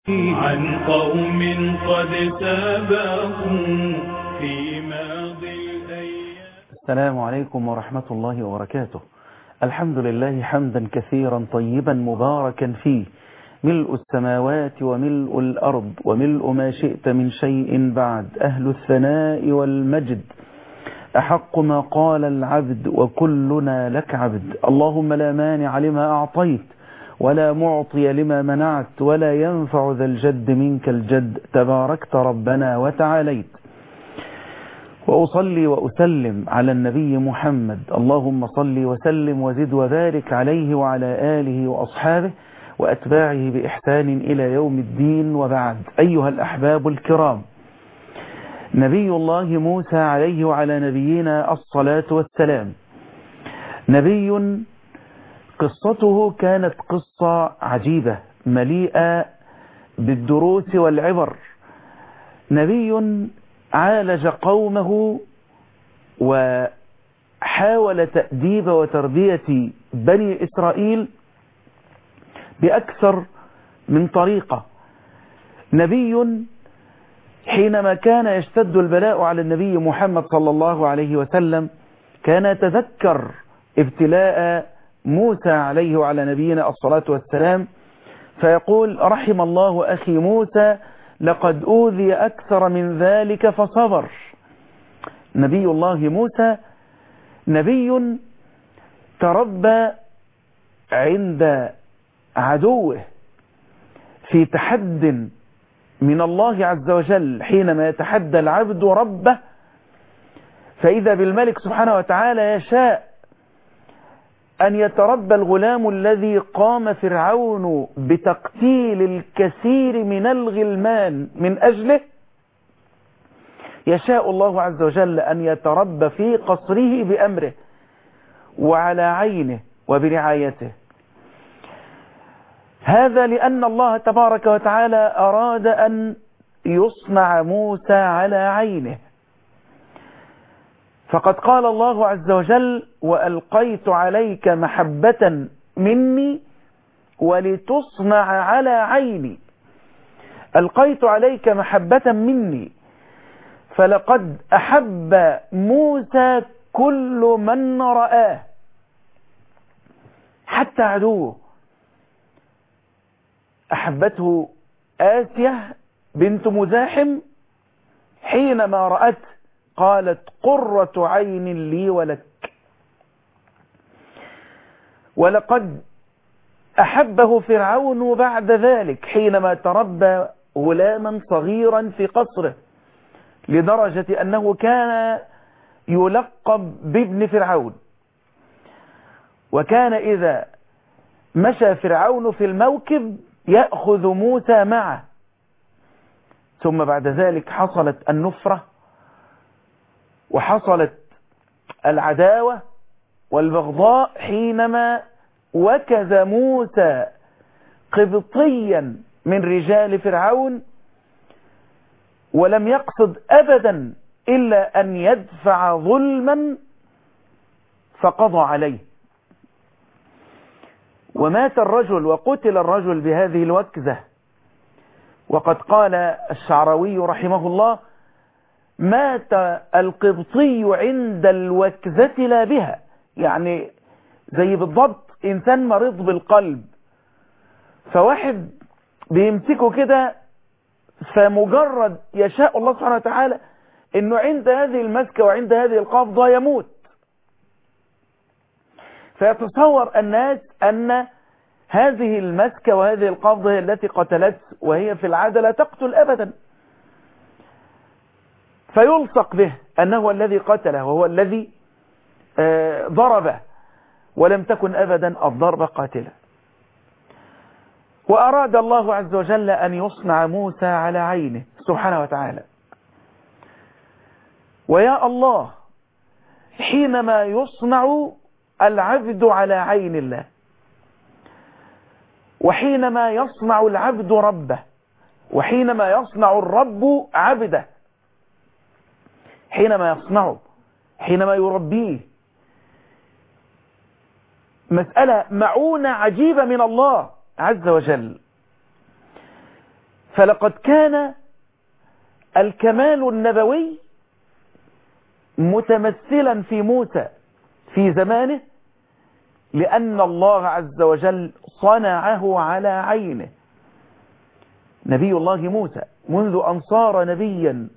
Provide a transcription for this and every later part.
عن قوم قد سبقوا في ماضي الأيام السلام عليكم ورحمة الله وبركاته الحمد لله حمدا كثيرا طيبا مباركا فيه ملء السماوات وملء الأرض وملء ما شئت من شيء بعد أهل الثناء والمجد أحق ما قال العبد وكلنا لك عبد اللهم لا مانع لما أعطيت ولا معطي لما منعت ولا ينفع ذا الجد منك الجد تباركت ربنا وتعاليت وأصلي وأسلم على النبي محمد اللهم صل وسلم وزد وبارك عليه وعلى آله وأصحابه وأتباعه بإحسان إلى يوم الدين وبعد أيها الأحباب الكرام نبي الله موسى عليه وعلى نبينا الصلاة والسلام نبي قصته كانت قصة عجيبة مليئة بالدروس والعبر نبي عالج قومه وحاول تأديب وتربية بني إسرائيل بأكثر من طريقة نبي حينما كان يشتد البلاء على النبي محمد صلى الله عليه وسلم كان يتذكر ابتلاء موسى عليه وعلى نبينا الصلاة والسلام فيقول رحم الله أخي موسى لقد أوذي أكثر من ذلك فصبر نبي الله موسى نبي تربى عند عدوه في تحد من الله عز وجل حينما يتحدى العبد ربه فإذا بالملك سبحانه وتعالى يشاء أن يتربى الغلام الذي قام فرعون بتقتيل الكثير من الغلمان من أجله يشاء الله عز وجل أن يتربى في قصره بأمره وعلى عينه وبرعايته هذا لأن الله تبارك وتعالى أراد أن يصنع موسى على عينه فقد قال الله عز وجل وألقيت عليك محبة مني ولتصنع على عيني ألقيت عليك محبة مني فلقد أحب موسى كل من رآه حتى عدوه أحبته آسية بنت مزاحم حينما رأته قالت قرة عين لي ولك ولقد أحبه فرعون بعد ذلك حينما تربى غلاما صغيرا في قصره لدرجة أنه كان يلقب بابن فرعون وكان إذا مشى فرعون في الموكب يأخذ موسى معه ثم بعد ذلك حصلت النفرة وحصلت العداوة والبغضاء حينما وكز موسى قبطيا من رجال فرعون ولم يقصد أبدا إلا أن يدفع ظلما فقضى عليه ومات الرجل وقتل الرجل بهذه الوكزة وقد قال الشعراوي رحمه الله مات القبطي عند الوكزة لا بها يعني زي بالضبط إنسان مريض بالقلب فواحد بيمسكه كده فمجرد يشاء الله سبحانه وتعالى انه عند هذه المسكة وعند هذه القبضة يموت فيتصور الناس ان هذه المسكة وهذه القبضة هي التي قتلت وهي في العادة لا تقتل ابدا فيلصق به انه الذي قتله وهو الذي ضربه ولم تكن ابدا الضربة قاتلة وأراد الله عز وجل أن يصنع موسى على عينه سبحانه وتعالى ويا الله حينما يصنع العبد على عين الله وحينما يصنع العبد ربه وحينما يصنع الرب عبده حينما يصنعه حينما يربيه مسألة معونة عجيبة من الله عز وجل فلقد كان الكمال النبوي متمثلا في موسى في زمانه لأن الله عز وجل صنعه على عينه نبي الله موسى منذ أن صار نبيا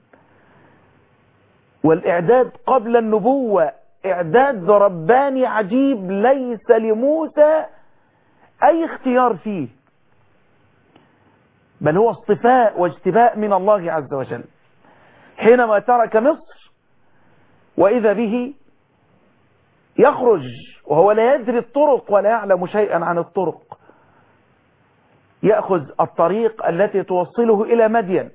والإعداد قبل النبوة إعداد رباني عجيب ليس لموسى أي اختيار فيه بل هو اصطفاء واجتباء من الله عز وجل حينما ترك مصر وإذا به يخرج وهو لا يدري الطرق ولا يعلم شيئا عن الطرق يأخذ الطريق التي توصله إلى مدين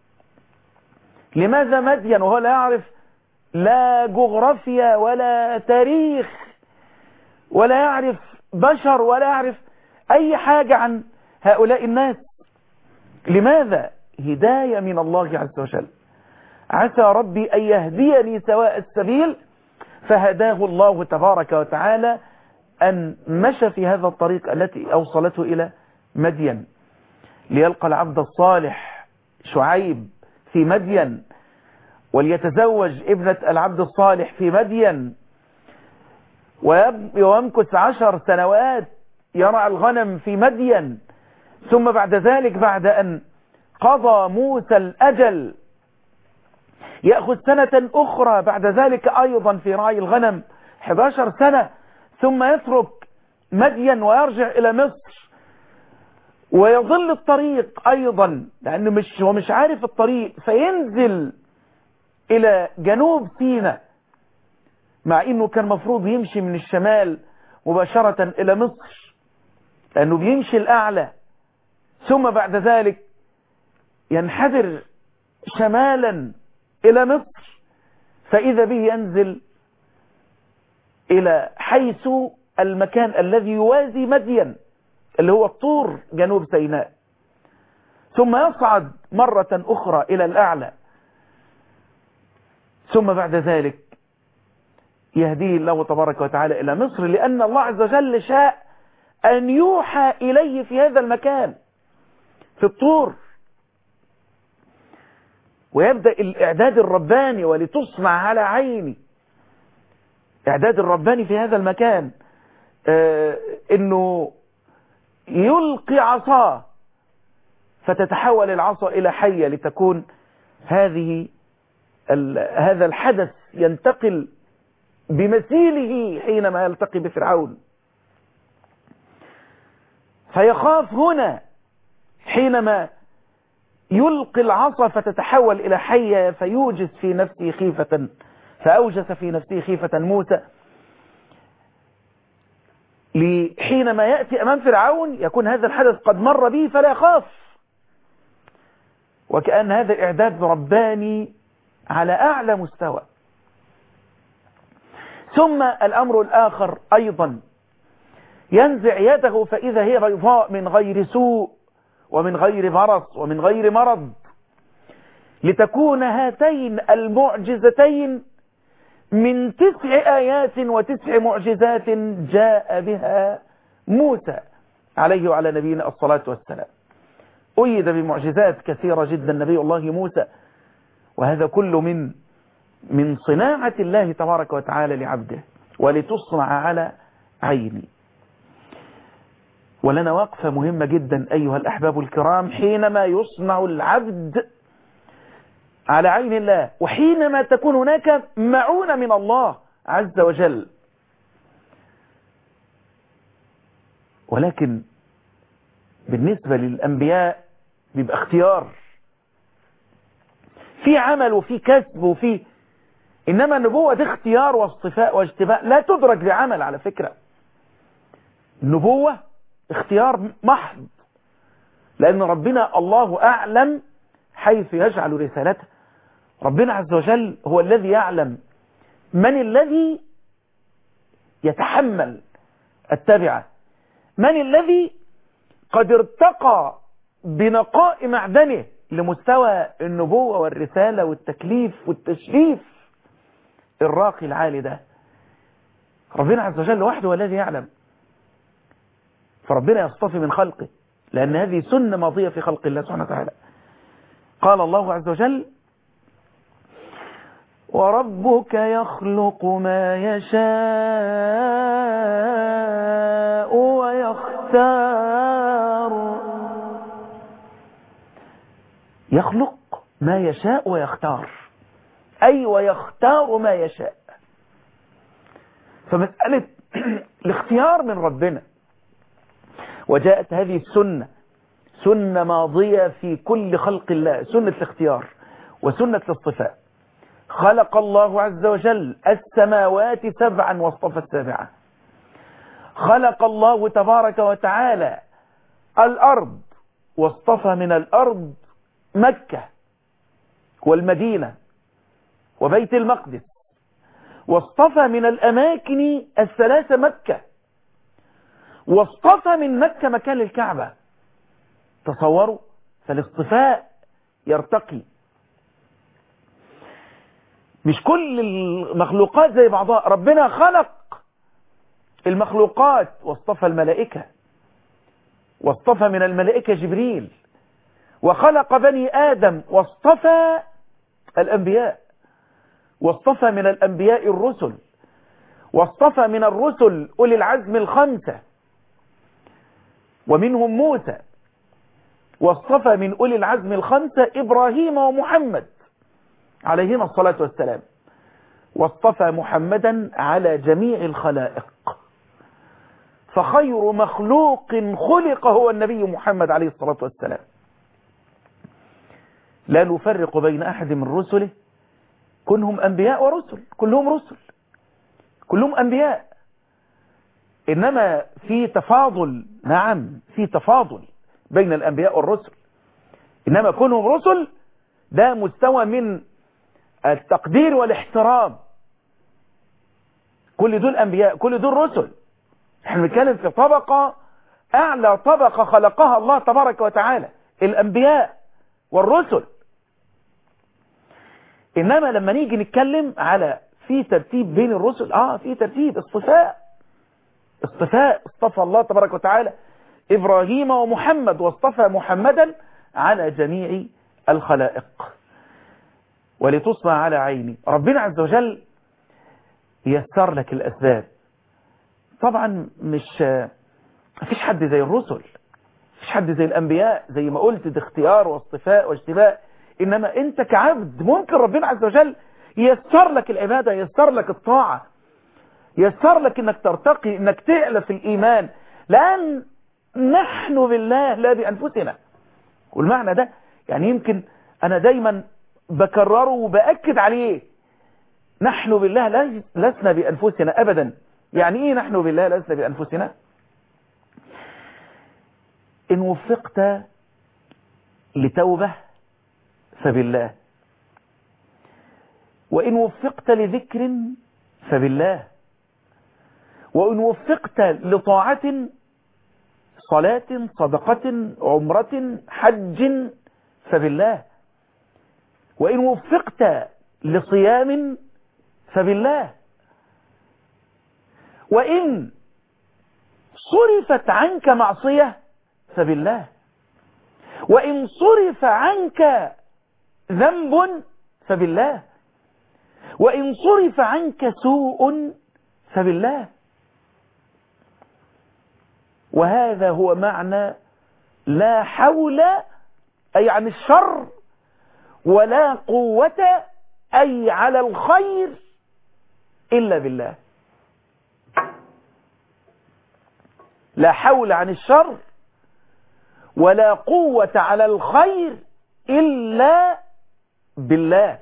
لماذا مدين وهو لا يعرف لا جغرافيا ولا تاريخ ولا يعرف بشر ولا يعرف أي حاجة عن هؤلاء الناس لماذا هداية من الله عز وجل عسى ربي أن يهديني سواء السبيل فهداه الله تبارك وتعالى أن مشى في هذا الطريق التي أوصلته إلى مدين ليلقى العبد الصالح شعيب في مدين وليتزوج ابنة العبد الصالح في مدين ويمكث عشر سنوات يرعى الغنم في مدين ثم بعد ذلك بعد أن قضى موسى الأجل يأخذ سنة أخرى بعد ذلك أيضا في رعي الغنم 11 سنة ثم يترك مدين ويرجع إلى مصر ويظل الطريق أيضا لأنه مش هو مش عارف الطريق فينزل إلى جنوب سيناء مع إنه كان مفروض يمشي من الشمال مباشرة إلى مصر لأنه بيمشي الأعلى ثم بعد ذلك ينحدر شمالا إلى مصر فإذا به ينزل إلى حيث المكان الذي يوازي مدين اللي هو الطور جنوب سيناء ثم يصعد مرة أخرى إلى الأعلى ثم بعد ذلك يهديه الله تبارك وتعالى إلى مصر لأن الله عز وجل شاء أن يوحى إليه في هذا المكان في الطور ويبدأ الإعداد الرباني ولتصنع على عيني إعداد الرباني في هذا المكان آه إنه يلقي عصاه فتتحول العصا إلى حية لتكون هذه هذا الحدث ينتقل بمثيله حينما يلتقي بفرعون فيخاف هنا حينما يلقي العصا فتتحول إلى حية فيوجس في نفسه خيفة فأوجس في نفسه خيفة موسى حينما يأتي أمام فرعون يكون هذا الحدث قد مر به فلا يخاف وكأن هذا إعداد رباني على أعلى مستوى ثم الأمر الآخر أيضا ينزع يده فإذا هي بيضاء من غير سوء ومن غير برص ومن غير مرض لتكون هاتين المعجزتين من تسع آيات وتسع معجزات جاء بها موسى عليه وعلى نبينا الصلاة والسلام أيد بمعجزات كثيرة جدا نبي الله موسى وهذا كله من من صناعة الله تبارك وتعالى لعبده ولتصنع على عيني ولنا وقفة مهمة جدا أيها الأحباب الكرام حينما يصنع العبد على عين الله وحينما تكون هناك معونة من الله عز وجل ولكن بالنسبة للأنبياء بيبقى اختيار في عمل وفي كسب وفي إنما النبوة دي اختيار واصطفاء واجتباء لا تدرك بعمل على فكرة النبوة اختيار محض لأن ربنا الله أعلم حيث يجعل رسالته ربنا عز وجل هو الذي يعلم من الذي يتحمل التبعة من الذي قد ارتقى بنقاء معدنه لمستوى النبوة والرسالة والتكليف والتشريف الراقي العالي ده ربنا عز وجل وحده هو الذي يعلم فربنا يصطفي من خلقه لأن هذه سنة ماضية في خلق الله سبحانه وتعالى قال الله عز وجل وربك يخلق ما يشاء ويختار يخلق ما يشاء ويختار أي ويختار ما يشاء فمسألة الاختيار من ربنا وجاءت هذه السنة سنة ماضية في كل خلق الله سنة الاختيار وسنة الاصطفاء خلق الله عز وجل السماوات سبعا واصطفى السابعة خلق الله تبارك وتعالى الأرض واصطفى من الأرض مكة والمدينة وبيت المقدس واصطفى من الأماكن الثلاثة مكة واصطفى من مكة مكان للكعبة تصوروا فالاصطفاء يرتقي مش كل المخلوقات زي بعضها ربنا خلق المخلوقات واصطفى الملائكة واصطفى من الملائكة جبريل وخلق بني آدم واصطفى الأنبياء واصطفى من الأنبياء الرسل واصطفى من الرسل أولي العزم الخمسة ومنهم موسى واصطفى من أولي العزم الخمسة إبراهيم ومحمد عليهما الصلاة والسلام واصطفى محمدا على جميع الخلائق فخير مخلوق خلق هو النبي محمد عليه الصلاة والسلام لا نفرق بين أحد من رسله كلهم أنبياء ورسل كلهم رسل كلهم أنبياء إنما في تفاضل نعم في تفاضل بين الأنبياء والرسل إنما كونهم رسل ده مستوى من التقدير والاحترام كل دول أنبياء كل دول رسل احنا بنتكلم في طبقة أعلى طبقة خلقها الله تبارك وتعالى الأنبياء والرسل إنما لما نيجي نتكلم على في ترتيب بين الرسل آه في ترتيب اصطفاء اصطفاء اصطفى الله تبارك وتعالى إبراهيم ومحمد واصطفى محمدا على جميع الخلائق ولتصنع على عيني ربنا عز وجل يسر لك الأسباب طبعا مش مفيش حد زي الرسل مفيش حد زي الأنبياء زي ما قلت ده اختيار واصطفاء واجتباء إنما أنت كعبد ممكن ربنا عز وجل يسر لك العبادة يسر لك الطاعة يسر لك انك ترتقي انك تعلى في الإيمان لأن نحن بالله لا بأنفسنا والمعنى ده يعني يمكن أنا دايما بكرره وبأكد عليه نحن بالله لسنا بأنفسنا أبدا يعني إيه نحن بالله لسنا بأنفسنا إن وفقت لتوبة فبالله وإن وفقت لذكر فبالله وإن وفقت لطاعة صلاة صدقة عمرة حج فبالله وإن وفقت لصيام فبالله وإن صرفت عنك معصية فبالله وإن صرف عنك ذنب فبالله وإن صرف عنك سوء فبالله وهذا هو معنى لا حول أي عن الشر ولا قوة أي على الخير إلا بالله لا حول عن الشر ولا قوة على الخير إلا بالله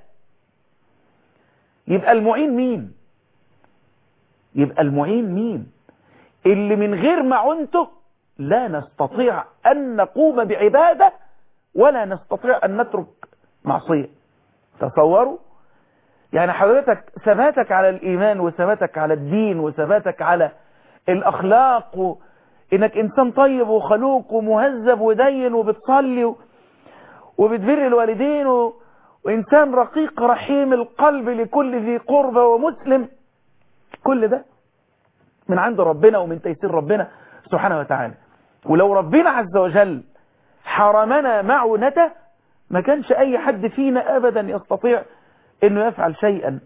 يبقى المعين مين يبقى المعين مين اللي من غير معونته لا نستطيع أن نقوم بعبادة ولا نستطيع أن نترك معصية تصوروا يعني حضرتك ثباتك على الإيمان وثباتك على الدين وثباتك على الأخلاق و... إنك إنسان طيب وخلوق ومهذب ودين وبتصلي و... وبتبر الوالدين و... وإنسان رقيق رحيم القلب لكل ذي قربة ومسلم كل ده من عند ربنا ومن تيسير ربنا سبحانه وتعالى ولو ربنا عز وجل حرمنا معونته ما كانش أي حد فينا أبدا يستطيع أنه يفعل شيئا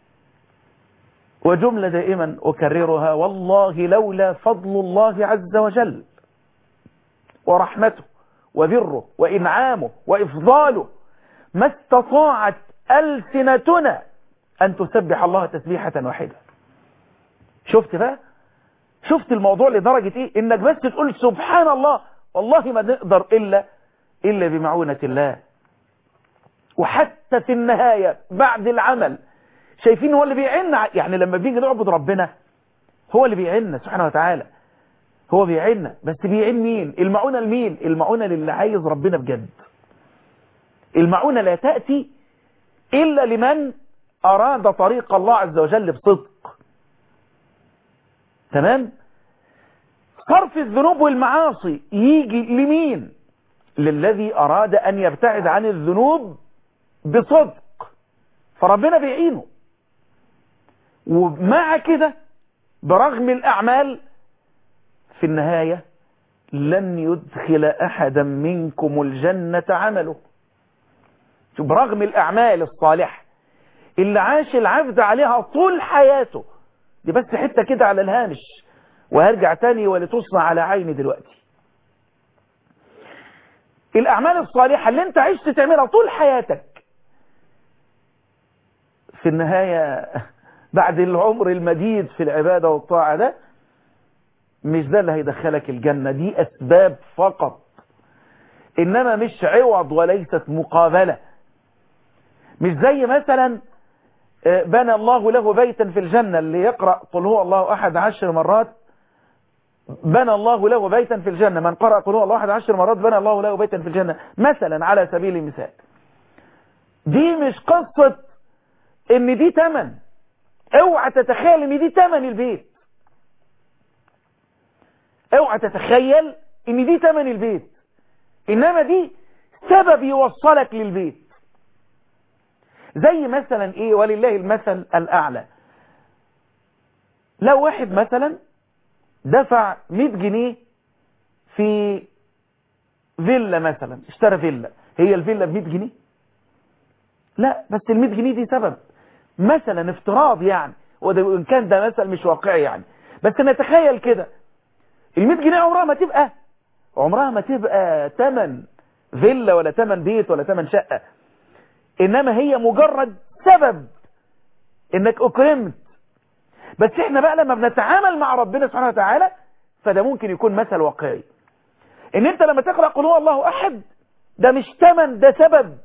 وجملة دائما أكررها والله لولا فضل الله عز وجل ورحمته وبره وإنعامه وإفضاله ما استطاعت ألسنتنا أن تسبح الله تسبيحة واحدة شفت بقى شفت الموضوع لدرجة إيه إنك بس تقول سبحان الله والله ما نقدر إلا إلا بمعونة الله وحتى في النهاية بعد العمل شايفين هو اللي بيعنا يعني لما بيجي نعبد ربنا هو اللي بيعنا سبحانه وتعالى هو بيعنا بس بيعين مين المعونة لمين المعونة للي عايز ربنا بجد المعونة لا تأتي إلا لمن أراد طريق الله عز وجل بصدق تمام صرف الذنوب والمعاصي يجي لمين للذي أراد أن يبتعد عن الذنوب بصدق فربنا بيعينه ومع كده برغم الأعمال في النهاية لن يدخل أحدا منكم الجنة عمله برغم الأعمال الصالحة اللي عاش العبد عليها طول حياته دي بس حتة كده على الهامش وهرجع تاني ولتصنع على عيني دلوقتي الأعمال الصالحة اللي انت عشت تعملها طول حياتك في النهاية بعد العمر المديد في العبادة والطاعة ده مش ده اللي هيدخلك الجنة دي أسباب فقط إنما مش عوض وليست مقابلة مش زي مثلا بنى الله له بيتا في الجنة اللي يقرأ قل هو الله أحد عشر مرات بنى الله له بيتا في الجنة من قرأ قل هو الله أحد عشر مرات بنى الله له بيتا في الجنة مثلا على سبيل المثال دي مش قصة ان دي تمن اوعى تتخيل ان دي تمن البيت اوعى تتخيل ان دي تمن البيت انما دي سبب يوصلك للبيت زي مثلا ايه ولله المثل الاعلى لو واحد مثلا دفع 100 جنيه في فيلا مثلا اشترى فيلا هي الفيلا ب 100 جنيه لا بس ال 100 جنيه دي سبب مثلا افتراض يعني وده وان كان ده مثل مش واقعي يعني بس نتخيل كده ال 100 جنيه عمرها ما تبقى عمرها ما تبقى تمن فيلا ولا تمن بيت ولا تمن شقة انما هي مجرد سبب انك اكرمت بس احنا بقى لما بنتعامل مع ربنا سبحانه وتعالى فده ممكن يكون مثل واقعي ان انت لما تقرأ قل هو الله احد ده مش تمن ده سبب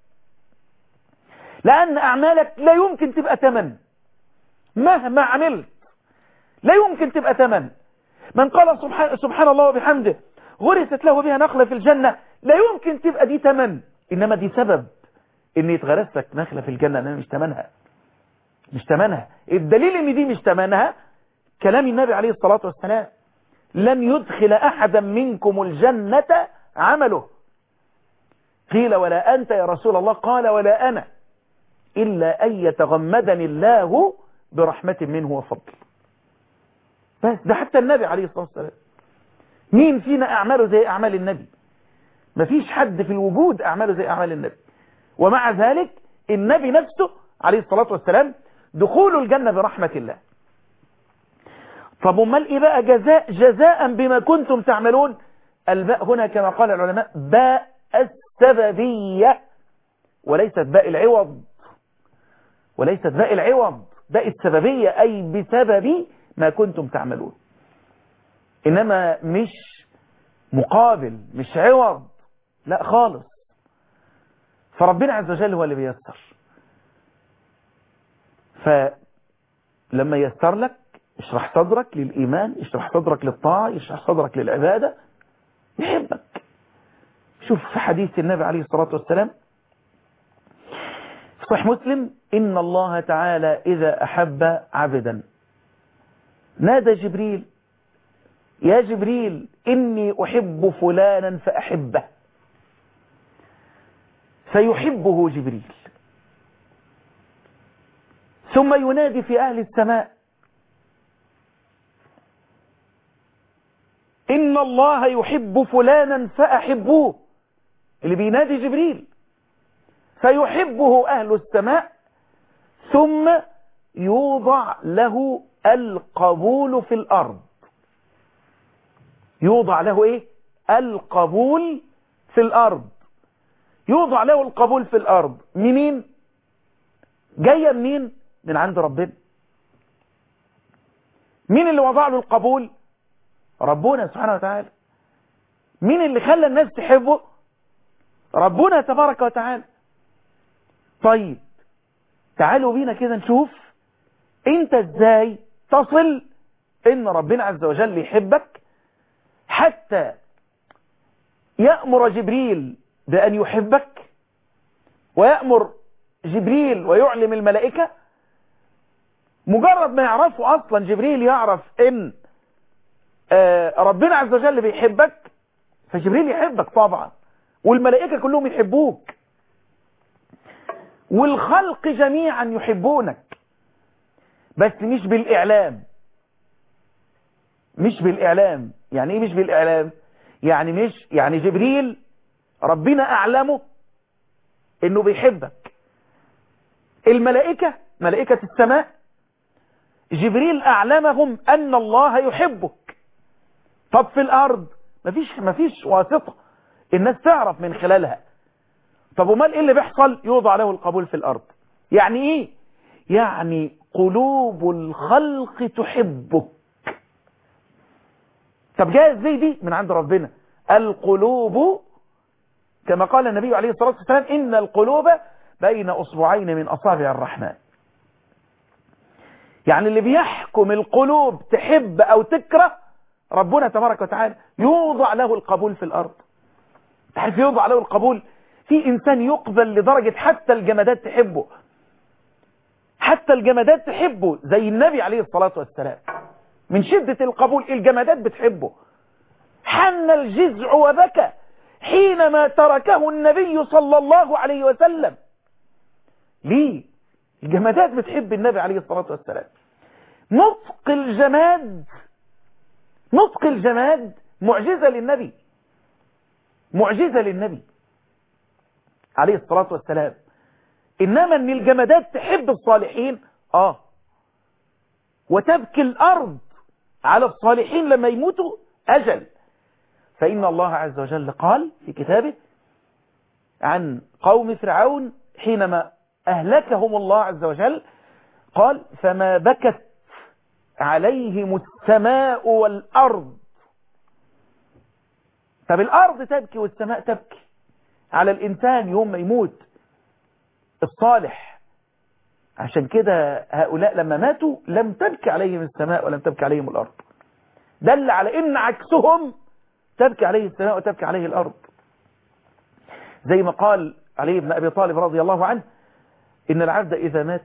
لان اعمالك لا يمكن تبقى تمن مهما عملت لا يمكن تبقى تمن من قال سبحان, سبحان الله وبحمده غرست له بها نخلة في الجنة لا يمكن تبقى دي تمن انما دي سبب ان يتغرس لك نخلة في الجنة انما مش تمنها مش تمنها الدليل ان دي مش تمنها كلام النبي عليه الصلاة والسلام لن يدخل احدا منكم الجنة عمله قيل ولا انت يا رسول الله قال ولا انا الا ان يتغمدني الله برحمة منه وفضل بس ده حتى النبي عليه الصلاة والسلام مين فينا اعماله زي اعمال النبي مفيش حد في الوجود اعماله زي اعمال النبي ومع ذلك النبي نفسه عليه الصلاة والسلام دخول الجنة برحمة الله طب امال ايه بقى جزاء جزاء بما كنتم تعملون الباء هنا كما قال العلماء باء السببية وليست باء العوض وليست باء العوض باء السببية أي بسبب ما كنتم تعملون إنما مش مقابل مش عوض لا خالص فربنا عز وجل هو اللي بيسر فلما يسر لك اشرح صدرك للإيمان اشرح صدرك للطاعة اشرح صدرك للعبادة يحبك شوف في حديث النبي عليه الصلاة والسلام صحيح مسلم إن الله تعالى إذا أحب عبدا نادى جبريل يا جبريل إني أحب فلانا فأحبه فيحبه جبريل ثم ينادي في أهل السماء إن الله يحب فلانا فأحبوه اللي بينادي جبريل فيحبه أهل السماء ثم يوضع له القبول في الأرض يوضع له إيه القبول في الأرض يوضع له القبول في الأرض منين جاية منين من عند ربنا مين اللي وضع له القبول ربنا سبحانه وتعالى مين اللي خلى الناس تحبه ربنا تبارك وتعالى طيب تعالوا بينا كده نشوف انت ازاي تصل ان ربنا عز وجل يحبك حتى يأمر جبريل بأن يحبك ويأمر جبريل ويعلم الملائكة مجرد ما يعرفوا أصلا جبريل يعرف إن ربنا عز وجل بيحبك فجبريل يحبك طبعا والملائكة كلهم يحبوك والخلق جميعا يحبونك بس مش بالإعلام مش بالإعلام يعني إيه مش بالإعلام يعني مش يعني جبريل ربنا أعلمه إنه بيحبك الملائكة ملائكة السماء جبريل أعلمهم أن الله يحبك طب في الأرض مفيش, مفيش واسطة الناس تعرف من خلالها طب ومال إيه اللي بيحصل يوضع له القبول في الأرض يعني إيه يعني قلوب الخلق تحبك طب جاء ازاي دي من عند ربنا القلوب كما قال النبي عليه الصلاة والسلام إن القلوب بين أصبعين من أصابع الرحمن يعني اللي بيحكم القلوب تحب أو تكره ربنا تبارك وتعالى يوضع له القبول في الأرض تعرف يوضع له القبول في إنسان يقبل لدرجة حتى الجمادات تحبه حتى الجمادات تحبه زي النبي عليه الصلاة والسلام من شدة القبول الجمادات بتحبه حن الجزع وبكى حينما تركه النبي صلى الله عليه وسلم ليه الجمادات بتحب النبي عليه الصلاة والسلام نطق الجماد نطق الجماد معجزة للنبي معجزة للنبي عليه الصلاة والسلام إنما أن الجمادات تحب الصالحين آه وتبكي الأرض على الصالحين لما يموتوا أجل فإن الله عز وجل قال في كتابه عن قوم فرعون حينما أهلكهم الله عز وجل قال فما بكت عليهم السماء والأرض طب الأرض تبكي والسماء تبكي على الإنسان يوم ما يموت الصالح عشان كده هؤلاء لما ماتوا لم تبكي عليهم السماء ولم تبكي عليهم الأرض دل على إن عكسهم تبكي عليه السماء وتبكي عليه الأرض زي ما قال علي بن أبي طالب رضي الله عنه إن العبد إذا مات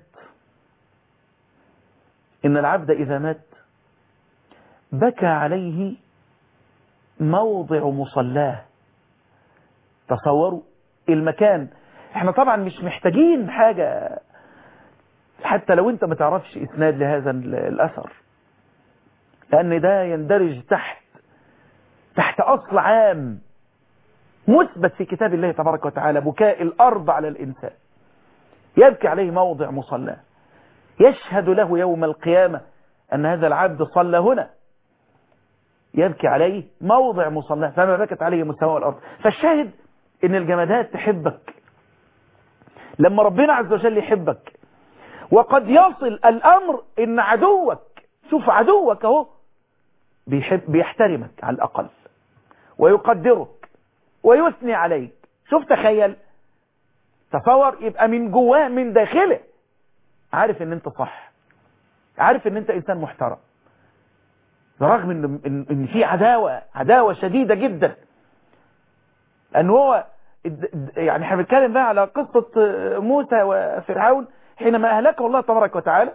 إن العبد إذا مات بكى عليه موضع مصلاه تصوروا المكان احنا طبعا مش محتاجين حاجة حتى لو انت ما تعرفش اسناد لهذا الأثر لأن ده يندرج تحت تحت أصل عام مثبت في كتاب الله تبارك وتعالى بكاء الأرض على الإنسان يبكي عليه موضع مصلاه يشهد له يوم القيامة أن هذا العبد صلى هنا يبكي عليه موضع مصلاه فما بكت عليه مستوى الأرض فالشاهد إن الجمادات تحبك لما ربنا عز وجل يحبك وقد يصل الأمر إن عدوك شوف عدوك اهو بيحب بيحترمك على الأقل ويقدرك ويثني عليك شوف تخيل تصور يبقى من جواه من داخله عارف ان انت صح عارف ان انت انسان محترم برغم ان, إن, إن في عداوة عداوة شديدة جدا ان هو يعني احنا بنتكلم بقى على قصة موسى وفرعون حينما اهلكه الله تبارك وتعالى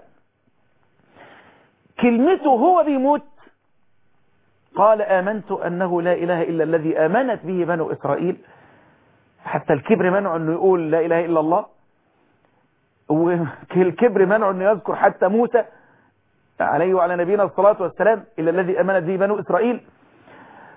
كلمته هو بيموت قال آمنت أنه لا إله إلا الذي آمنت به بنو إسرائيل حتى الكبر منع أنه يقول لا إله إلا الله والكبر منع أنه يذكر حتى موسى عليه وعلى نبينا الصلاة والسلام إلا الذي أمنت به بنو إسرائيل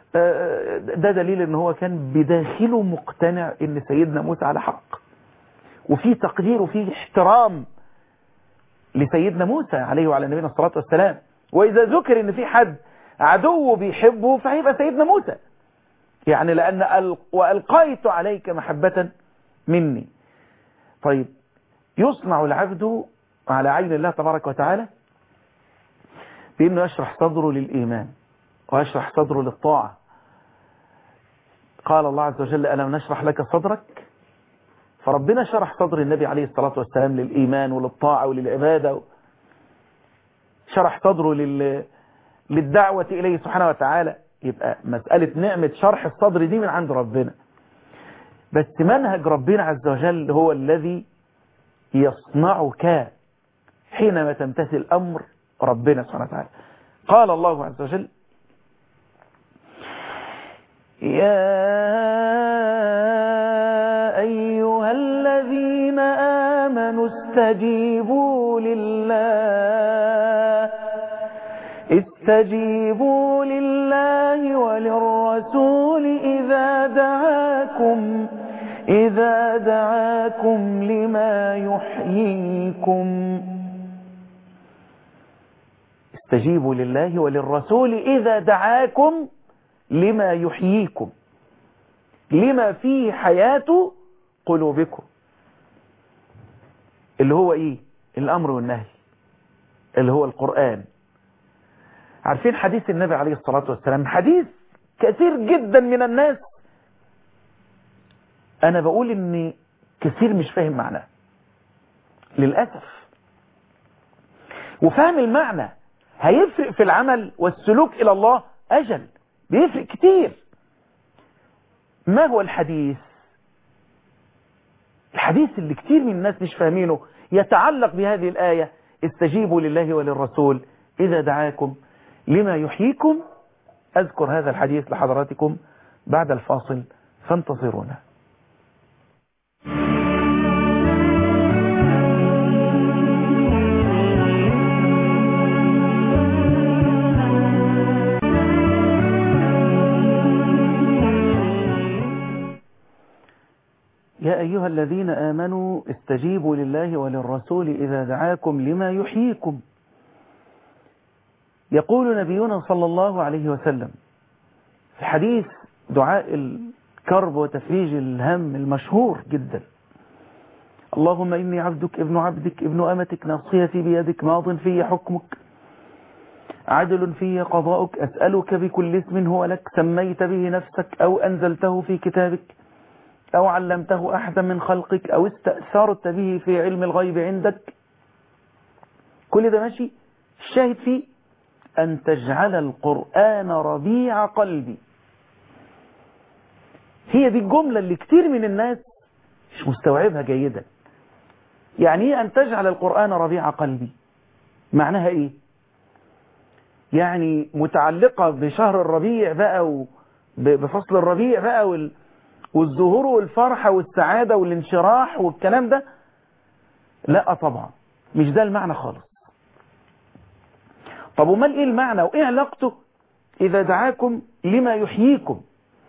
ده دليل أنه هو كان بداخله مقتنع أن سيدنا موسى على حق وفي تقدير وفي احترام لسيدنا موسى عليه وعلى نبينا الصلاة والسلام وإذا ذكر إن في حد عدو بيحبه فهيبقى سيدنا موسى يعني لأن أل... وألقيت عليك محبة مني طيب يصنع العبد على عين الله تبارك وتعالى بأنه يشرح صدره للإيمان ويشرح صدره للطاعة قال الله عز وجل ألم نشرح لك صدرك فربنا شرح صدر النبي عليه الصلاة والسلام للإيمان وللطاعة وللعبادة شرح صدره لل... للدعوة إليه سبحانه وتعالى يبقى مسألة نعمة شرح الصدر دي من عند ربنا بس منهج ربنا عز وجل هو الذي يصنعك حينما تمتثل أمر ربنا سبحانه وتعالى قال الله عز وجل يا أيها الذين آمنوا استجيبوا لله استجيبوا لله وللرسول إذا دعاكم إذا دعاكم لما يحييكم استجيبوا لله وللرسول إذا دعاكم لما يحييكم لما فيه حياة قلوبكم اللي هو ايه الامر والنهي اللي هو القرآن عارفين حديث النبي عليه الصلاة والسلام حديث كثير جدا من الناس انا بقول ان كثير مش فاهم معناه للأسف وفهم المعنى هيفرق في العمل والسلوك الى الله اجل بيفرق كتير ما هو الحديث الحديث اللي كتير من الناس مش فاهمينه يتعلق بهذه الآية استجيبوا لله وللرسول إذا دعاكم لما يحييكم أذكر هذا الحديث لحضراتكم بعد الفاصل فانتظرونا يا أيها الذين آمنوا استجيبوا لله وللرسول إذا دعاكم لما يحييكم يقول نبينا صلى الله عليه وسلم في حديث دعاء الكرب وتفريج الهم المشهور جدا اللهم إني عبدك ابن عبدك ابن أمتك ناصيتي بيدك ماض في حكمك عدل في قضاؤك أسألك بكل اسم هو لك سميت به نفسك أو أنزلته في كتابك أو علمته أحدا من خلقك أو استأثرت به في علم الغيب عندك كل ده ماشي الشاهد فيه أن تجعل القرآن ربيع قلبي هي دي الجملة اللي كتير من الناس مش مستوعبها جيدا يعني ايه أن تجعل القرآن ربيع قلبي معناها ايه يعني متعلقة بشهر الربيع بقى بفصل الربيع بقى وال والظهور والفرحة والسعادة والانشراح والكلام ده لا طبعا مش ده المعنى خالص طب ومال ايه المعنى وايه علاقته اذا دعاكم لما يحييكم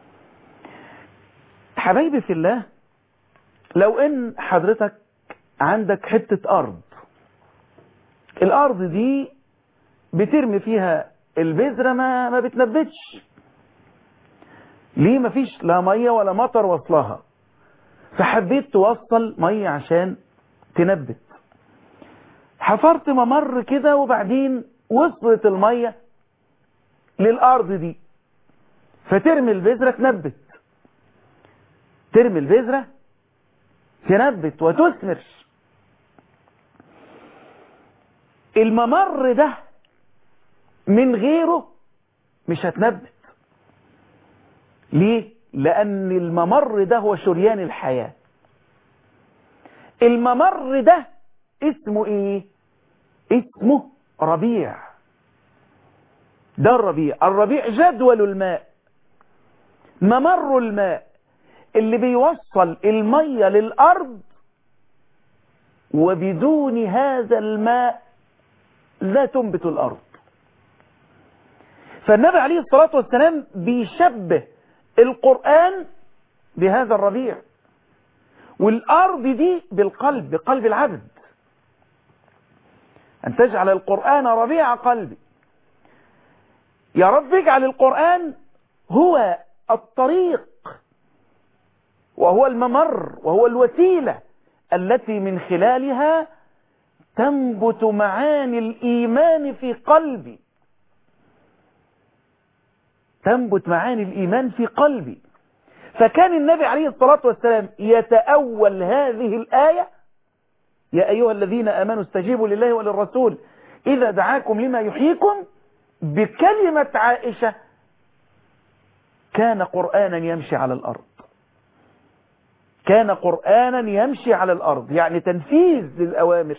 حبايبي في الله لو ان حضرتك عندك حتة ارض الارض دي بترمي فيها البذرة ما, ما بتنبتش ليه مفيش لا مية ولا مطر وصلها فحبيت توصل مية عشان تنبت حفرت ممر كده وبعدين وصلت المية للأرض دي فترمي البذرة تنبت ترمي البذرة تنبت وتثمر الممر ده من غيره مش هتنبت ليه؟ لأن الممر ده هو شريان الحياة الممر ده اسمه ايه؟ اسمه ربيع ده الربيع الربيع جدول الماء ممر الماء اللي بيوصل المية للأرض وبدون هذا الماء لا تنبت الأرض فالنبي عليه الصلاة والسلام بيشبه القرآن بهذا الربيع والأرض دي بالقلب بقلب العبد أن تجعل القرآن ربيع قلبي يا رب اجعل القرآن هو الطريق وهو الممر وهو الوسيلة التي من خلالها تنبت معاني الإيمان في قلبي تنبت معاني الإيمان في قلبي فكان النبي عليه الصلاة والسلام يتأول هذه الآية يا أيها الذين آمنوا استجيبوا لله وللرسول إذا دعاكم لما يحييكم بكلمة عائشة كان قرآنا يمشي على الأرض كان قرآنا يمشي على الأرض يعني تنفيذ للأوامر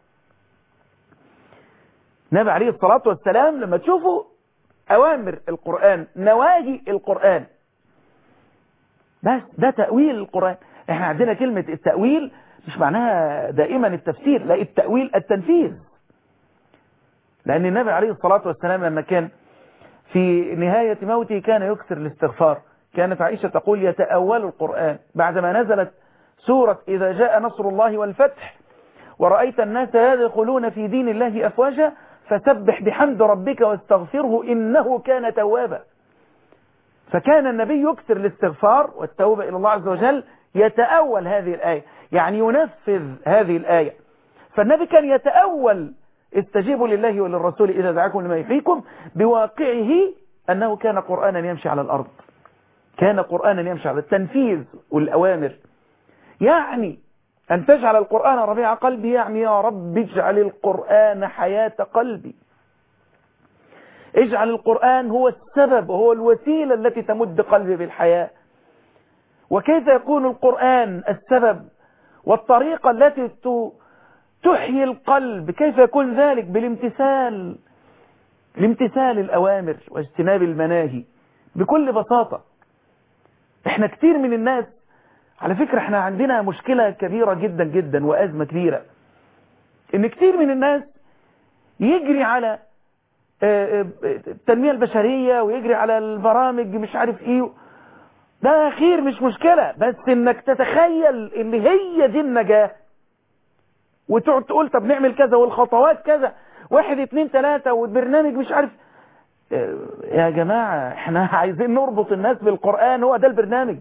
النبي عليه الصلاة والسلام لما تشوفوا أوامر القرآن نواهي القرآن بس ده تأويل القرآن احنا عندنا كلمة التأويل مش معناها دائما التفسير لا التأويل التنفيذ لأن النبي عليه الصلاة والسلام لما كان في نهاية موته كان يكثر الاستغفار كانت عائشة تقول يتأول القرآن بعدما نزلت سورة إذا جاء نصر الله والفتح ورأيت الناس يدخلون في دين الله أفواجا فسبح بحمد ربك واستغفره إنه كان توابا فكان النبي يكثر الاستغفار والتوبة إلى الله عز وجل يتأول هذه الآية يعني ينفذ هذه الآية فالنبي كان يتأول استجيبوا لله وللرسول إذا دعاكم لما يحييكم بواقعه أنه كان قرآنا يمشي على الأرض كان قرآنا يمشي على التنفيذ والأوامر يعني أن تجعل القرآن ربيع قلبي يعني يا رب اجعل القرآن حياة قلبي اجعل القرآن هو السبب وهو الوسيلة التي تمد قلبي بالحياة وكيف يكون القرآن السبب والطريقة التي تحيي القلب كيف يكون ذلك بالامتثال الامتثال الأوامر واجتناب المناهي بكل بساطة احنا كتير من الناس على فكرة احنا عندنا مشكلة كبيرة جدا جدا وأزمة كبيرة ان كتير من الناس يجري على التنمية البشرية ويجري على البرامج مش عارف ايه ده خير مش مشكلة بس انك تتخيل ان هي دي النجاة وتقعد تقول طب نعمل كذا والخطوات كذا واحد اتنين تلاتة والبرنامج مش عارف يا جماعة احنا عايزين نربط الناس بالقرآن هو ده البرنامج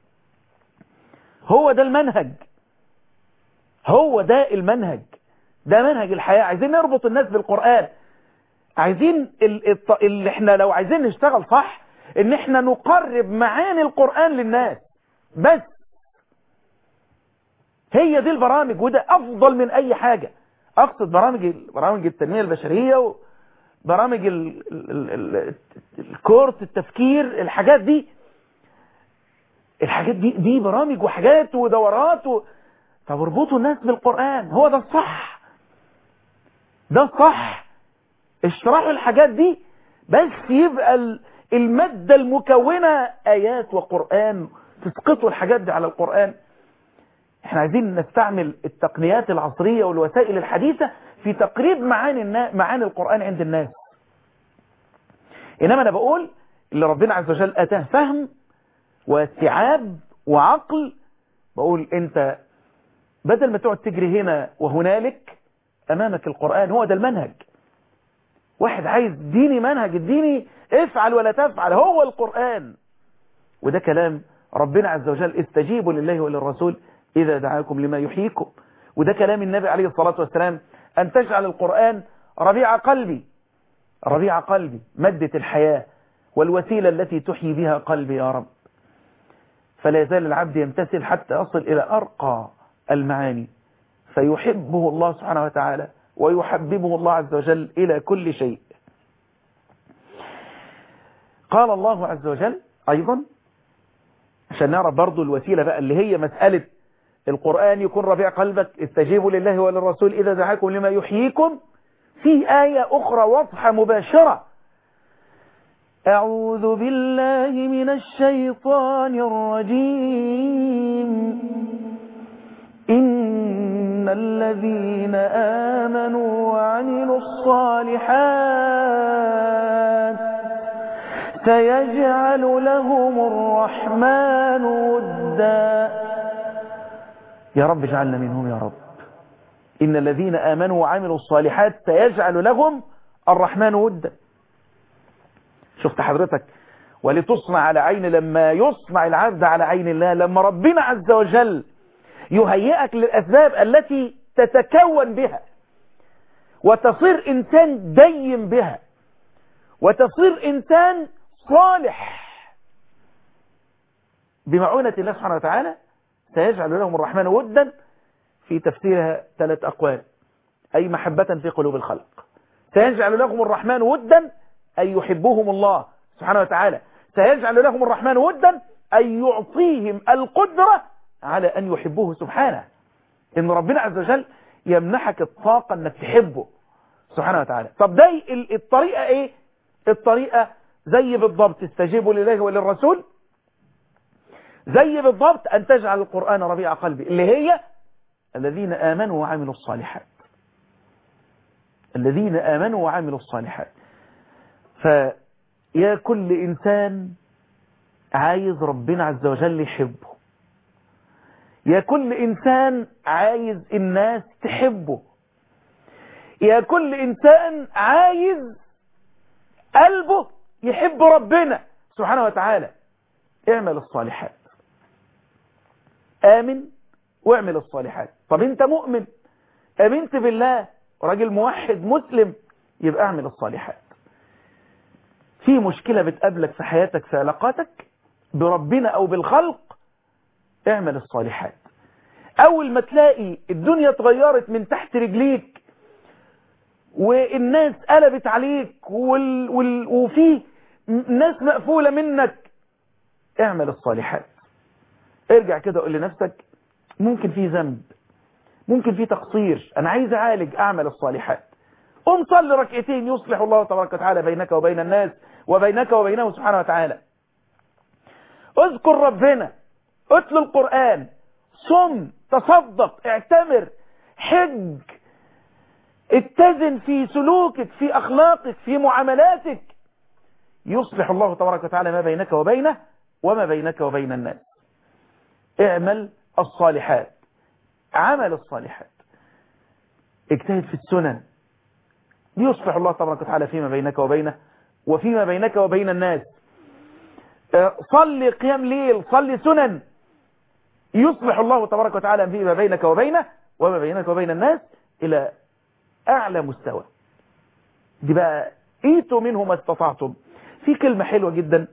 هو ده المنهج هو ده المنهج ده منهج الحياة عايزين نربط الناس بالقرآن عايزين اللي احنا لو عايزين نشتغل صح ان احنا نقرب معاني القرآن للناس بس هي دي البرامج وده افضل من اي حاجة اقصد برامج برامج التنمية البشرية وبرامج ال ال ال الكورس التفكير الحاجات دي الحاجات دي دي برامج وحاجات ودورات و... طب اربطوا الناس بالقرآن هو ده الصح ده الصح اشرحوا الحاجات دي بس يبقى المادة المكونة آيات وقرآن تسقطوا الحاجات دي على القرآن احنا عايزين نستعمل التقنيات العصرية والوسائل الحديثة في تقريب معاني النا... معاني القرآن عند الناس انما انا بقول اللي ربنا عز وجل اتاه فهم واستيعاب وعقل بقول انت بدل ما تقعد تجري هنا وهنالك امامك القرآن هو ده المنهج واحد عايز ديني منهج الديني افعل ولا تفعل هو القرآن وده كلام ربنا عز وجل استجيبوا لله وللرسول إذا دعاكم لما يحييكم وده كلام النبي عليه الصلاة والسلام أن تجعل القرآن ربيع قلبي ربيع قلبي مادة الحياة والوسيلة التي تحيي بها قلبي يا رب فلا يزال العبد يمتثل حتى يصل إلى أرقى المعاني فيحبه الله سبحانه وتعالى ويحببه الله عز وجل إلى كل شيء قال الله عز وجل أيضا عشان نعرف برضو الوسيلة بقى اللي هي مسألة القرآن يكون ربيع قلبك استجيبوا لله وللرسول إذا دعاكم لما يحييكم في آية أخرى واضحة مباشرة أعوذ بالله من الشيطان الرجيم إن الذين آمنوا وعملوا الصالحات سيجعل لهم الرحمن ودا يا رب اجعلنا منهم يا رب إن الذين آمنوا وعملوا الصالحات سيجعل لهم الرحمن ودا شفت حضرتك ولتصنع على عين لما يصنع العبد على عين الله لما ربنا عز وجل يهيئك للأسباب التي تتكون بها وتصير إنسان دين بها وتصير إنسان صالح بمعونة الله سبحانه وتعالى سيجعل لهم الرحمن ودا في تفسيرها ثلاث أقوال أي محبة في قلوب الخلق سيجعل لهم الرحمن ودا أي يحبهم الله سبحانه وتعالى سيجعل لهم الرحمن ودا أي يعطيهم القدرة على أن يحبوه سبحانه إن ربنا عز وجل يمنحك الطاقة أنك تحبه سبحانه وتعالى طب ده الطريقة إيه الطريقة زي بالضبط استجيبوا لله وللرسول زي بالضبط أن تجعل القرآن ربيع قلبي اللي هي الذين آمنوا وعملوا الصالحات الذين آمنوا وعملوا الصالحات فيا كل إنسان عايز ربنا عز وجل يحبه يا كل إنسان عايز الناس تحبه يا كل إنسان عايز قلبه يحب ربنا سبحانه وتعالى اعمل الصالحات آمن واعمل الصالحات طب انت مؤمن امنت بالله راجل موحد مسلم يبقى اعمل الصالحات في مشكلة بتقابلك في حياتك في علاقاتك بربنا او بالخلق اعمل الصالحات اول ما تلاقي الدنيا اتغيرت من تحت رجليك والناس قلبت عليك وال... وال... وفي ناس مقفولة منك اعمل الصالحات ارجع كده قول لنفسك ممكن في ذنب ممكن في تقصير انا عايز اعالج اعمل الصالحات قم صلي ركعتين يصلح الله تبارك وتعالى بينك وبين الناس وبينك وبينه سبحانه وتعالى اذكر ربنا اتل القرآن صم تصدق اعتمر حج اتزن في سلوكك في اخلاقك في معاملاتك يصلح الله تبارك وتعالى ما بينك وبينه وما بينك وبين الناس اعمل الصالحات عمل الصالحات اجتهد في السنن ليصلح الله تبارك وتعالى فيما بينك وبينه وفيما بينك وبين الناس صلي قيام ليل صلي سنن يصلح الله تبارك وتعالى فيما بينك وبينه وما بينك وبين الناس إلى أعلى مستوى دي بقى ايتوا منه ما استطعتم في كلمة حلوة جدا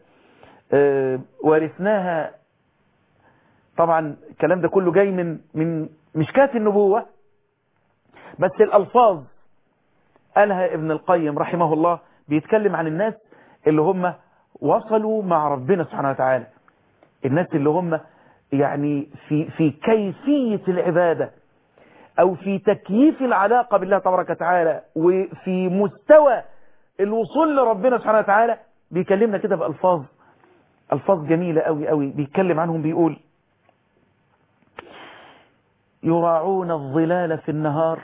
ورثناها طبعا الكلام ده كله جاي من من مشكات النبوة بس الألفاظ قالها ابن القيم رحمه الله بيتكلم عن الناس اللي هم وصلوا مع ربنا سبحانه وتعالى الناس اللي هم يعني في في كيفية العبادة أو في تكييف العلاقة بالله تبارك وتعالى وفي مستوى الوصول لربنا سبحانه وتعالى بيكلمنا كده بألفاظ ألفاظ جميلة قوي قوي بيتكلم عنهم بيقول يراعون الظلال في النهار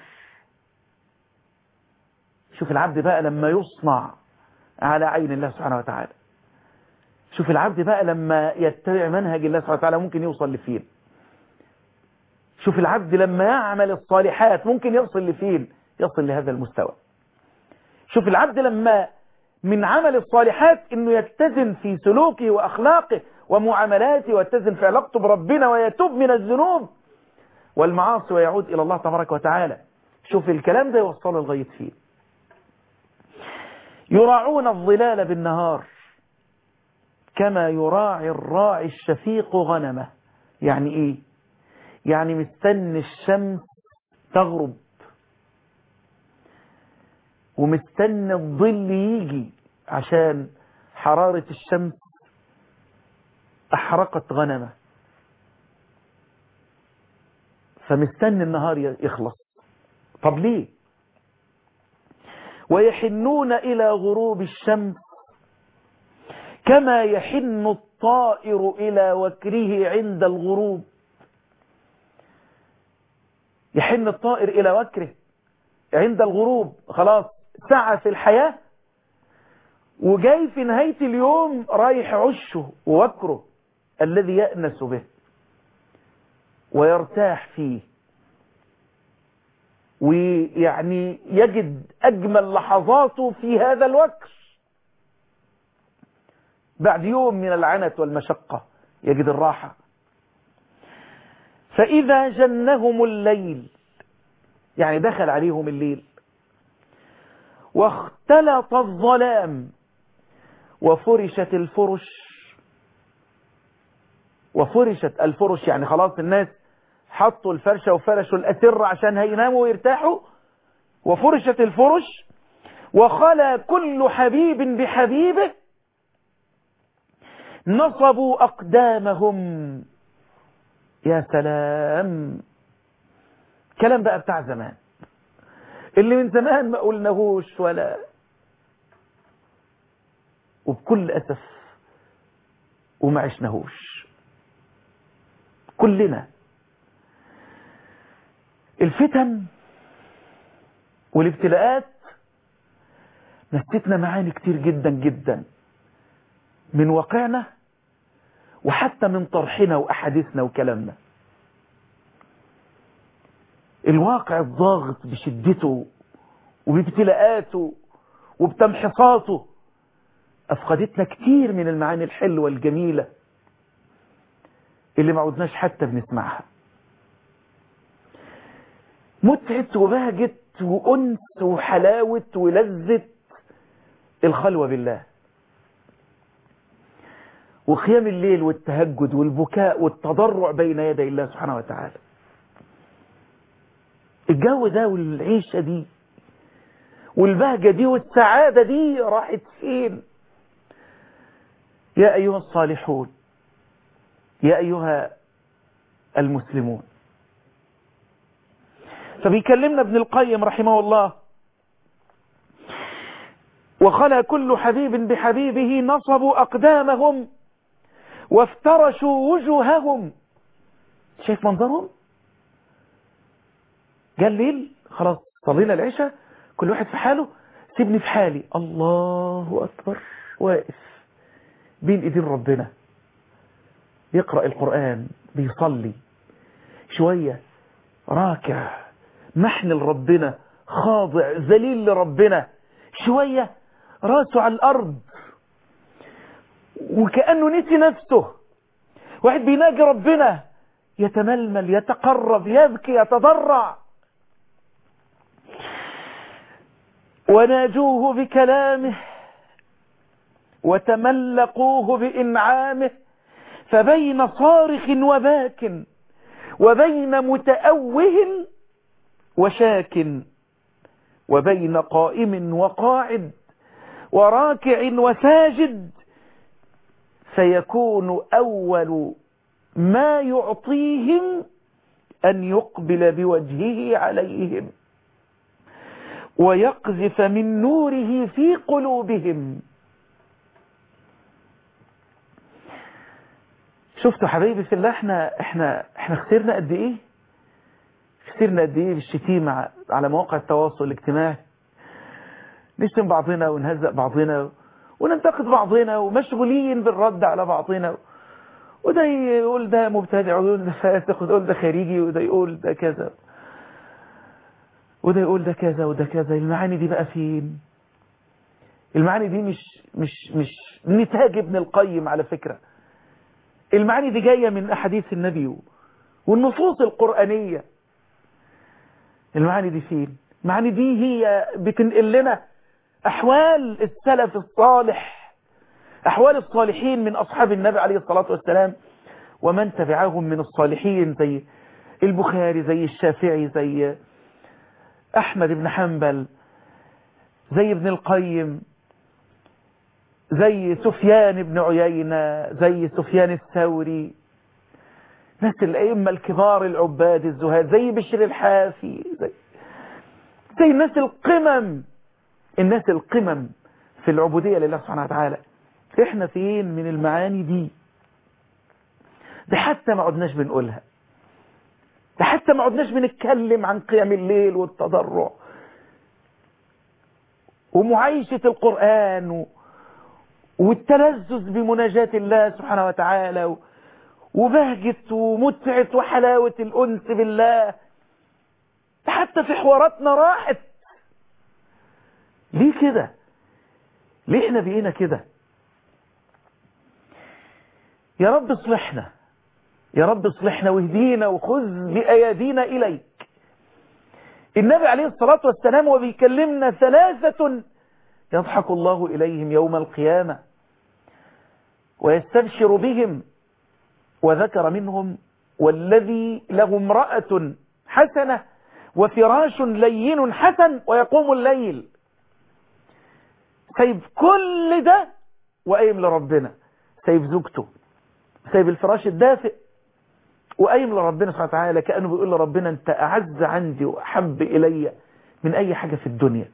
شوف العبد بقى لما يصنع على عين الله سبحانه وتعالى شوف العبد بقى لما يتبع منهج الله سبحانه وتعالى ممكن يوصل لفين شوف العبد لما يعمل الصالحات ممكن يصل لفين يصل لهذا المستوى شوف العبد لما من عمل الصالحات انه يتزن في سلوكه واخلاقه ومعاملاته ويتزن في علاقته بربنا ويتوب من الذنوب والمعاصي ويعود الى الله تبارك وتعالى شوف الكلام ده يوصله لغايه فين يراعون الظلال بالنهار كما يراعي الراعي الشفيق غنمه يعني ايه يعني مستني الشمس تغرب ومستني الظل يجي عشان حرارة الشمس أحرقت غنمه فمستني النهار يخلص طب ليه ويحنون إلى غروب الشمس كما يحن الطائر إلى وكره عند الغروب يحن الطائر إلى وكره عند الغروب خلاص سعى في الحياة وجاي في نهاية اليوم رايح عشه ووكره الذي يأنس به ويرتاح فيه ويعني يجد أجمل لحظاته في هذا الوقت بعد يوم من العنت والمشقة يجد الراحة فإذا جنهم الليل يعني دخل عليهم الليل واختلط الظلام وفرشت الفرش وفرشت الفرش يعني خلاص الناس حطوا الفرشة وفرشوا الأسر عشان هيناموا ويرتاحوا وفرشت الفرش وخلى كل حبيب بحبيبه نصبوا أقدامهم يا سلام كلام بقى بتاع زمان اللي من زمان ما قلناهوش ولا وبكل أسف وما عشناهوش كلنا الفتن والابتلاءات نستنا معاني كتير جدا جدا من واقعنا وحتى من طرحنا وأحاديثنا وكلامنا الواقع الضاغط بشدته وبابتلاءاته وبتمحصاته أفقدتنا كتير من المعاني الحلوة الجميلة اللي ما عدناش حتى بنسمعها متعة وبهجة وأنس وحلاوة ولذة الخلوة بالله وقيام الليل والتهجد والبكاء والتضرع بين يدي الله سبحانه وتعالى الجو ده والعيشة دي والبهجة دي والسعادة دي راحت فين يا أيها الصالحون يا أيها المسلمون فبيكلمنا ابن القيم رحمه الله وخلى كل حبيب بحبيبه نصبوا أقدامهم وافترشوا وجوههم شايف منظرهم جاء الليل خلاص صلينا العشاء كل واحد في حاله سيبني في حالي الله أكبر واقف بين ايدين ربنا يقرأ القرآن بيصلي شوية راكع محن لربنا خاضع ذليل لربنا شوية راسه على الأرض وكأنه نسي نفسه واحد بيناجي ربنا يتململ يتقرب يبكي يتضرع وناجوه بكلامه وتملقوه بإنعامه فبين صارخ وباك وبين متأوه وشاك وبين قائم وقاعد وراكع وساجد فيكون أول ما يعطيهم أن يقبل بوجهه عليهم ويقذف من نوره في قلوبهم شفتوا حبايبي في الله احنا احنا احنا خسرنا قد ايه خسرنا قد ايه بالشتيمة على مواقع التواصل الاجتماعي نشتم بعضنا ونهزق بعضنا وننتقد بعضنا ومشغولين بالرد على بعضنا وده يقول ده مبتدع وده يقول ده فاسق وده يقول ده خارجي وده يقول ده كذا وده يقول ده كذا وده كذا المعاني دي بقى فين المعاني دي مش مش مش نتاج ابن القيم على فكرة المعاني دي جاية من أحاديث النبي والنصوص القرآنية المعاني دي فين المعاني دي هي بتنقل لنا أحوال السلف الصالح أحوال الصالحين من أصحاب النبي عليه الصلاة والسلام ومن تبعهم من الصالحين زي البخاري زي الشافعي زي أحمد بن حنبل زي ابن القيم زي سفيان بن عيينة زي سفيان الثوري ناس الأئمة الكبار العباد الزهاد زي بشر الحافي زي, زي الناس القمم الناس القمم في العبودية لله سبحانه وتعالى احنا فين من المعاني دي ده حتى ما عدناش بنقولها ده حتى ما عدناش بنتكلم عن قيام الليل والتضرع ومعايشة القرآن و... والتلذذ بمناجاة الله سبحانه وتعالى و... وبهجة ومتعة وحلاوة الأنس بالله حتى في حواراتنا راحت ليه كده ليه احنا بقينا كده يا رب اصلحنا يا رب اصلحنا واهدينا وخذ بأيادينا إليك النبي عليه الصلاة والسلام وبيكلمنا ثلاثة يضحك الله إليهم يوم القيامة ويستبشر بهم وذكر منهم والذي له امرأة حسنة وفراش لين حسن ويقوم الليل سايب كل ده وقايم لربنا سايب زوجته سايب الفراش الدافئ وقايم لربنا سبحانه وتعالى كأنه بيقول لربنا انت أعز عندي وأحب إلي من أي حاجة في الدنيا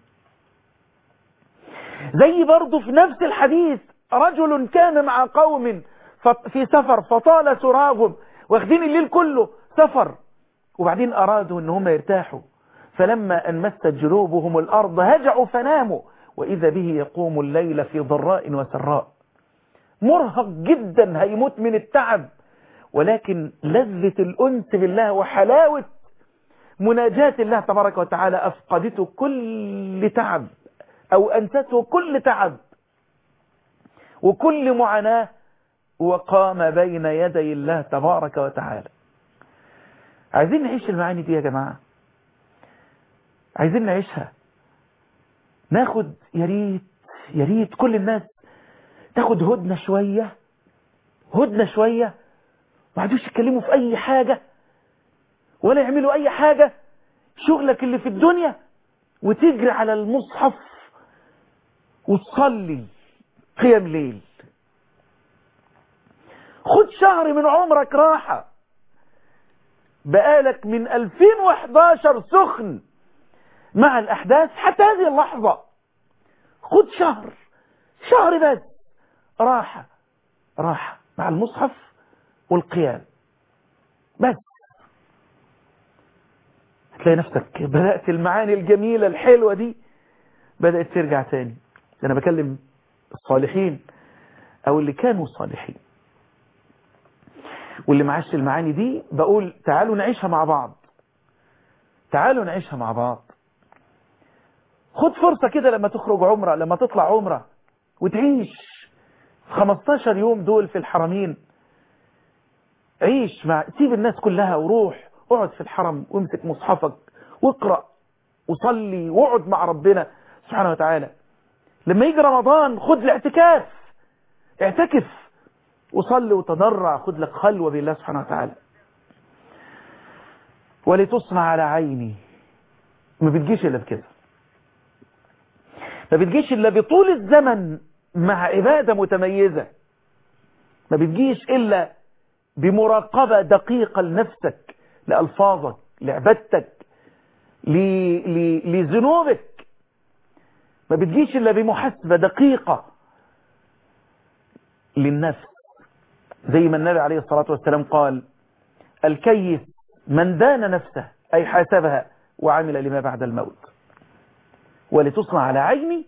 زي برضه في نفس الحديث رجل كان مع قوم في سفر فطال سراغهم واخدين الليل كله سفر وبعدين أرادوا ان هم يرتاحوا فلما أن مست جنوبهم الأرض هجعوا فناموا وإذا به يقوم الليل في ضراء وسراء مرهق جدا هيموت من التعب ولكن لذة الأنس بالله وحلاوة مناجاة الله تبارك وتعالى أفقدته كل تعب أو أنسته كل تعب وكل معاناة وقام بين يدي الله تبارك وتعالى عايزين نعيش المعاني دي يا جماعة عايزين نعيشها ناخد يا ريت يا ريت كل الناس تاخد هدنة شوية هدنة شوية ما عادوش يتكلموا في أي حاجة ولا يعملوا أي حاجة شغلك اللي في الدنيا وتجري على المصحف وتصلي قيام ليل خد شهر من عمرك راحة بقالك من 2011 سخن مع الأحداث حتى هذه اللحظة خد شهر شهر بس راحة راحة مع المصحف والقيام بس هتلاقي نفسك بدأت المعاني الجميلة الحلوة دي بدأت ترجع تاني أنا بكلم الصالحين أو اللي كانوا صالحين واللي معاش المعاني دي بقول تعالوا نعيشها مع بعض تعالوا نعيشها مع بعض خد فرصة كده لما تخرج عمرة لما تطلع عمرة وتعيش 15 يوم دول في الحرمين عيش مع سيب الناس كلها وروح اقعد في الحرم وامسك مصحفك واقرأ وصلي واقعد مع ربنا سبحانه وتعالى لما يجي رمضان خد الاعتكاف اعتكف وصلي وتضرع خد لك خلوة بالله سبحانه وتعالى ولتصنع على عيني ما بتجيش إلا بكده ما بتجيش إلا بطول الزمن مع عبادة متميزة ما بتجيش إلا بمراقبة دقيقة لنفسك لألفاظك لعبادتك لذنوبك ما بتجيش إلا بمحاسبة دقيقة للنفس زي ما النبي عليه الصلاة والسلام قال الكيس من دان نفسه أي حاسبها وعمل لما بعد الموت ولتصنع على عيني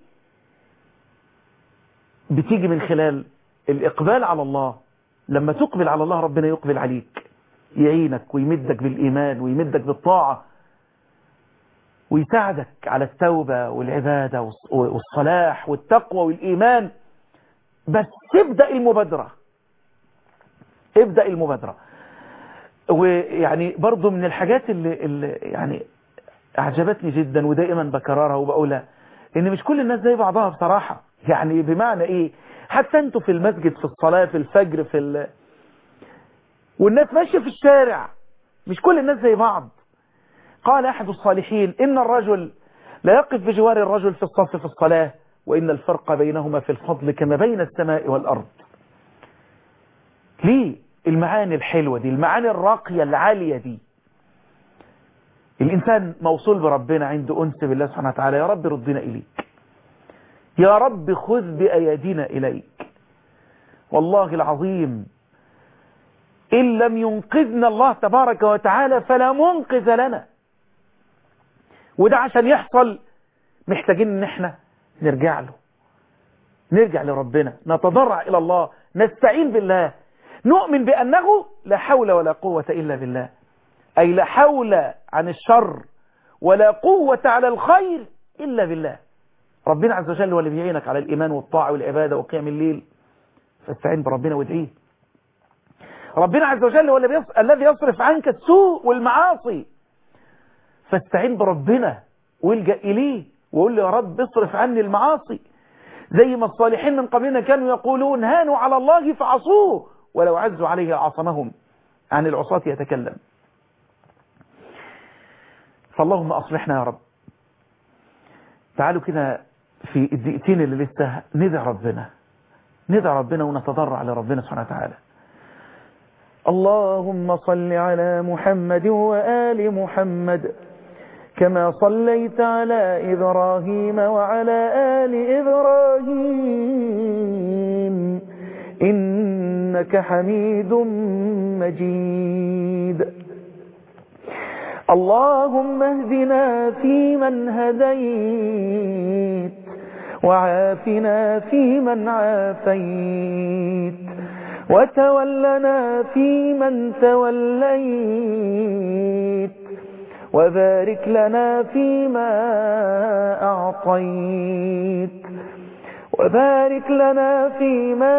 بتيجي من خلال الإقبال على الله لما تقبل على الله ربنا يقبل عليك يعينك ويمدك بالإيمان ويمدك بالطاعة ويساعدك على التوبة والعبادة والصلاح والتقوى والإيمان بس ابدأ المبادرة ابدأ المبادرة ويعني برضو من الحاجات اللي, اللي يعني أعجبتني جدا ودائما بكررها وبقولها إن مش كل الناس زي بعضها بصراحة يعني بمعنى إيه حتى أنتوا في المسجد في الصلاة في الفجر في ال... والناس ماشية في الشارع مش كل الناس زي بعض قال أحد الصالحين إن الرجل لا يقف بجوار الرجل في الصف في الصلاة وإن الفرق بينهما في الفضل كما بين السماء والأرض ليه المعاني الحلوة دي المعاني الراقية العالية دي الإنسان موصول بربنا عنده أنس بالله سبحانه وتعالى يا رب ردنا إليك يا رب خذ بأيدينا إليك والله العظيم إن لم ينقذنا الله تبارك وتعالى فلا منقذ لنا وده عشان يحصل محتاجين ان احنا نرجع له نرجع لربنا نتضرع الى الله نستعين بالله نؤمن بأنه لا حول ولا قوة إلا بالله أي لا حول عن الشر ولا قوة على الخير إلا بالله ربنا عز وجل هو اللي بيعينك على الإيمان والطاعة والعبادة وقيام الليل فاستعين بربنا وادعيه ربنا عز وجل هو الذي يص- الذي يصرف عنك السوء والمعاصي فاستعين بربنا والجأ إليه وقول له يا رب اصرف عني المعاصي زي ما الصالحين من قبلنا كانوا يقولون هانوا على الله فعصوه ولو عزوا عليه عصمهم عن العصاة يتكلم فاللهم أصلحنا يا رب تعالوا كده في الدقيقتين اللي لسه ندعي ربنا ندعي ربنا ونتضرع لربنا سبحانه وتعالى اللهم صل على محمد وآل محمد كما صليت على إبراهيم وعلى آل إبراهيم إنك حميد مجيد اللهم اهدنا فيمن هديت وعافنا فيمن عافيت وتولنا فيمن توليت وبارك لنا فيما أعطيت وبارك لنا فيما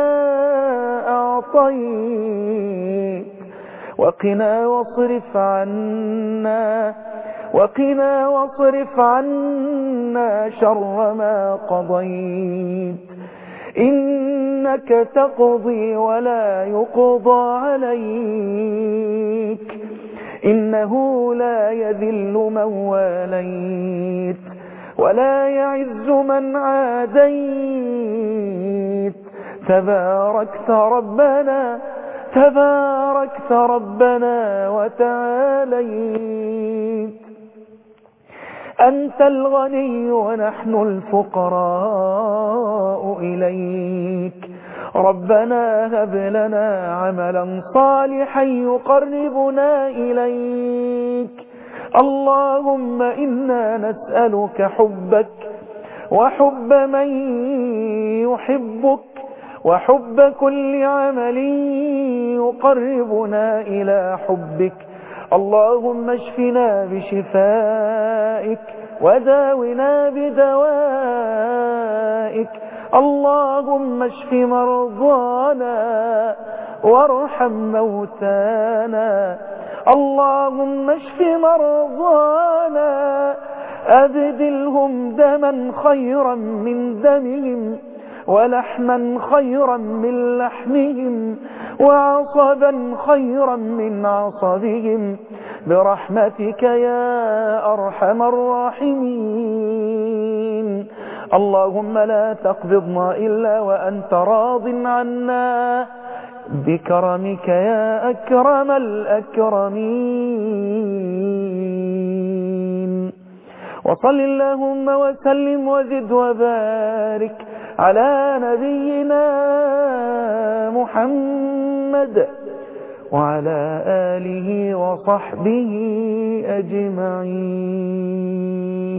أعطيت وقنا واصرف عنا وقنا واصرف عنا شر ما قضيت إنك تقضي ولا يقضى عليك إنه لا يذل من واليت ولا يعز من عاديت تباركت ربنا تباركت ربنا وتعاليت أنت الغني ونحن الفقراء إليك ربنا هب لنا عملا صالحا يقربنا إليك اللهم إنا نسألك حبك وحب من يحبك وحب كل عمل يقربنا إلى حبك اللهم اشفنا بشفائك وداونا بدوائك اللهم اشف مرضانا وارحم موتانا اللهم اشف مرضانا أبدلهم دما خيرا من دمهم ولحما خيرا من لحمهم وعصبا خيرا من عصبهم برحمتك يا أرحم الراحمين اللهم لا تقبضنا إلا وأنت راض عنا بكرمك يا أكرم الأكرمين وصل اللهم وسلم وزد وبارك على نبينا محمد وعلى آله وصحبه أجمعين